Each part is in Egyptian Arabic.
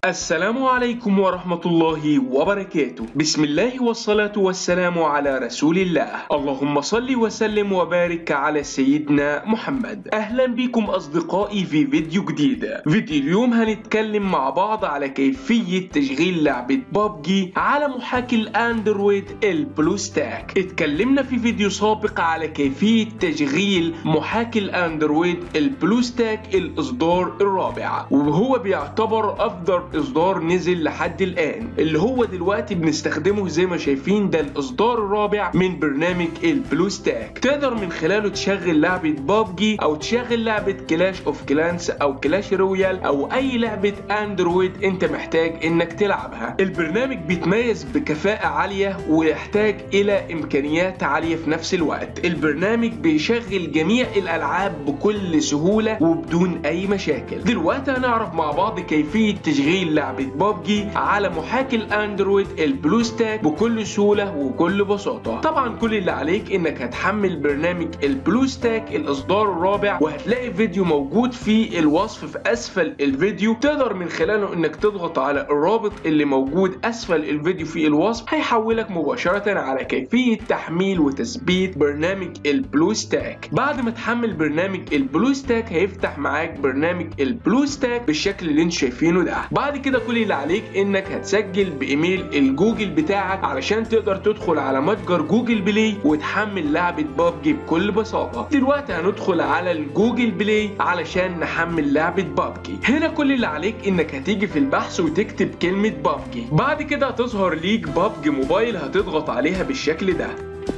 السلام عليكم ورحمة الله وبركاته بسم الله والصلاة والسلام على رسول الله اللهم صل وسلم وبارك على سيدنا محمد أهلا بكم أصدقائي في فيديو جديد فيديو اليوم هنتكلم مع بعض على كيفية تشغيل لعبة بابجي على محاكي الأندرويد البلوستاك اتكلمنا في فيديو سابق على كيفية تشغيل محاكي الأندرويد البلوستاك الإصدار الرابع وهو بيعتبر أفضل اصدار نزل لحد الان اللي هو دلوقتي بنستخدمه زي ما شايفين ده الاصدار الرابع من برنامج البلو ستاك تقدر من خلاله تشغل لعبه بابجي او تشغل لعبه كلاش اوف كلانس او كلاش رويال او اي لعبه اندرويد انت محتاج انك تلعبها البرنامج بيتميز بكفاءه عاليه ويحتاج الى امكانيات عاليه في نفس الوقت البرنامج بيشغل جميع الالعاب بكل سهوله وبدون اي مشاكل دلوقتي هنعرف مع بعض كيفيه تشغيل لعبة بابجي على محاكي الاندرويد البلو ستاك بكل سهولة وكل بساطة طبعا كل اللي عليك انك هتحمل برنامج البلو ستاك الاصدار الرابع وهتلاقي فيديو موجود في الوصف في اسفل الفيديو تقدر من خلاله انك تضغط على الرابط اللي موجود اسفل الفيديو في الوصف هيحولك مباشرة على كيفية تحميل وتثبيت برنامج البلو ستاك بعد ما تحمل برنامج البلو ستاك هيفتح معاك برنامج البلو ستاك بالشكل اللي انتم شايفينه ده بعد كده كل اللي عليك انك هتسجل بايميل الجوجل بتاعك علشان تقدر تدخل على متجر جوجل بلاي وتحمل لعبة بابجي بكل بساطة دلوقتي هندخل على الجوجل بلاي علشان نحمل لعبة بابجي هنا كل اللي عليك انك هتيجي في البحث وتكتب كلمة بابجي بعد كده هتظهر ليك بابجي موبايل هتضغط عليها بالشكل ده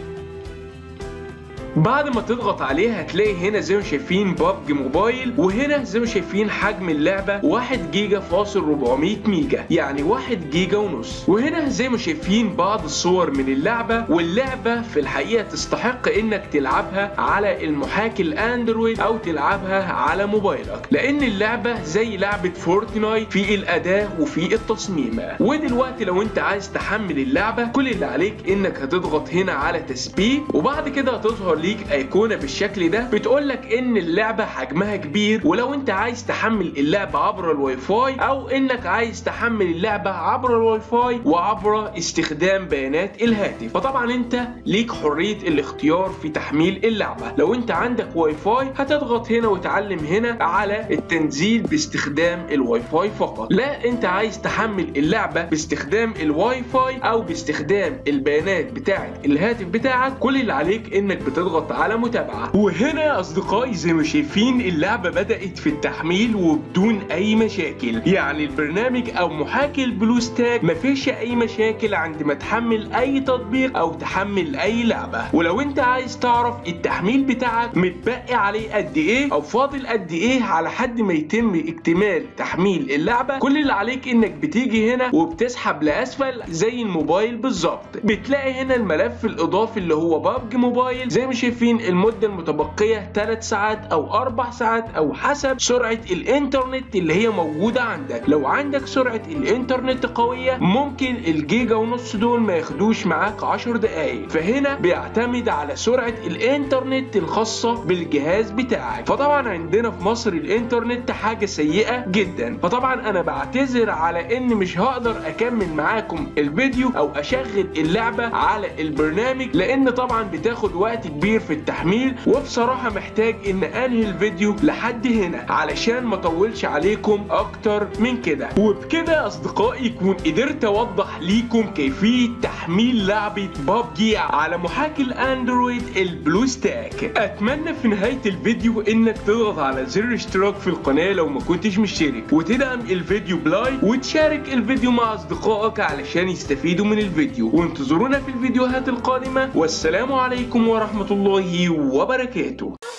بعد ما تضغط عليها هتلاقي هنا زي ما شايفين بابجي موبايل وهنا زي ما شايفين حجم اللعبة 1 جيجا فاصل 400 ميجا يعني 1 جيجا ونص وهنا زي ما شايفين بعض الصور من اللعبة واللعبة في الحقيقة تستحق انك تلعبها على المحاكي الاندرويد او تلعبها على موبايلك لان اللعبة زي لعبة فورتنايت في الاداء وفي التصميم ودلوقتي لو انت عايز تحمل اللعبة كل اللي عليك انك هتضغط هنا على تثبيت وبعد كده هتظهر ليك ايقونه بالشكل ده بتقول لك ان اللعبه حجمها كبير ولو انت عايز تحمل اللعبه عبر الواي فاي او انك عايز تحمل اللعبه عبر الواي فاي وعبر استخدام بيانات الهاتف فطبعا انت ليك حريه الاختيار في تحميل اللعبه لو انت عندك واي فاي هتضغط هنا وتعلم هنا على التنزيل باستخدام الواي فاي فقط لا انت عايز تحمل اللعبه باستخدام الواي فاي او باستخدام البيانات بتاعه الهاتف بتاعك كل اللي عليك انك بتضغط تضغط على متابعة وهنا يا أصدقائي زي ما شايفين اللعبة بدأت في التحميل وبدون أي مشاكل يعني البرنامج أو محاكي البلو ستاك مفيش أي مشاكل عند ما تحمل أي تطبيق أو تحمل أي لعبة ولو أنت عايز تعرف التحميل بتاعك متبقي عليه قد إيه أو فاضل قد إيه على حد ما يتم اكتمال تحميل اللعبة كل اللي عليك إنك بتيجي هنا وبتسحب لأسفل زي الموبايل بالظبط بتلاقي هنا الملف الإضافي اللي هو بابجي موبايل زي ما شايفين المدة المتبقية 3 ساعات أو 4 ساعات أو حسب سرعة الإنترنت اللي هي موجودة عندك لو عندك سرعة الإنترنت قوية ممكن الجيجا ونص دول ما ياخدوش معاك 10 دقايق فهنا بيعتمد على سرعة الإنترنت الخاصة بالجهاز بتاعك فطبعا عندنا في مصر الإنترنت حاجة سيئة جدا فطبعا أنا بعتذر على إن مش هقدر أكمل معاكم الفيديو أو أشغل اللعبة على البرنامج لأن طبعا بتاخد وقت كبير في التحميل وبصراحة محتاج ان انهي الفيديو لحد هنا علشان ما اطولش عليكم اكتر من كده وبكده يا اصدقائي يكون قدرت اوضح ليكم كيفية تحميل لعبة بابجي على محاكي الاندرويد البلو ستاك اتمنى في نهاية الفيديو انك تضغط على زر اشتراك في القناة لو ما كنتش مشترك وتدعم الفيديو بلايك وتشارك الفيديو مع اصدقائك علشان يستفيدوا من الفيديو وانتظرونا في الفيديوهات القادمة والسلام عليكم ورحمة الله وبركاته